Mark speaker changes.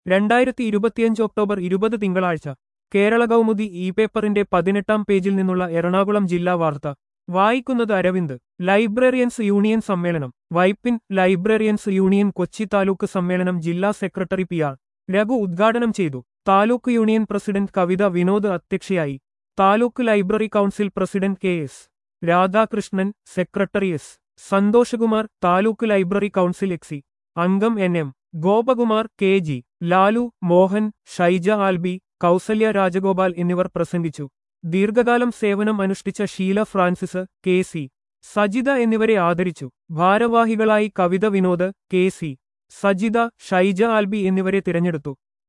Speaker 1: രണ്ടായിരത്തി ഇരുപത്തിയഞ്ച് ഒക്ടോബർ ഇരുപത് തിങ്കളാഴ്ച കേരള കൗമുദി ഇ പേപ്പറിന്റെ പതിനെട്ടാം പേജിൽ നിന്നുള്ള എറണാകുളം ജില്ലാ വാർത്ത വായിക്കുന്നത് അരവിന്ദ് ലൈബ്രറിയൻസ് യൂണിയൻ സമ്മേളനം വൈപ്പിൻ ലൈബ്രറിയൻസ് യൂണിയൻ കൊച്ചി താലൂക്ക് സമ്മേളനം ജില്ലാ സെക്രട്ടറി പി ആർ രഘു ഉദ്ഘാടനം ചെയ്തു താലൂക്ക് യൂണിയൻ പ്രസിഡന്റ് കവിത വിനോദ് അധ്യക്ഷയായി taluk library council president K S Radhakrishnan secretary S Santhoshkumar taluk library council എക്സി അംഗം N M Gopakumar K G Lalu Mohan Shyja Albi Kousalya Rajagopal എന്നിവർ പ്രസംഗിച്ചു ദീർഘകാലം സേവനം അനുഷ്ഠിച്ച ഷീല ഫ്രാൻസിസ് കെ സി സജിത എന്നിവരെ ആദരിച്ചു ഭാരവാഹികളായി കവിത വിനോദ് കെ സി സജിത ഷൈജ ആൽബി എന്നിവരെ തിരഞ്ഞെടുത്തു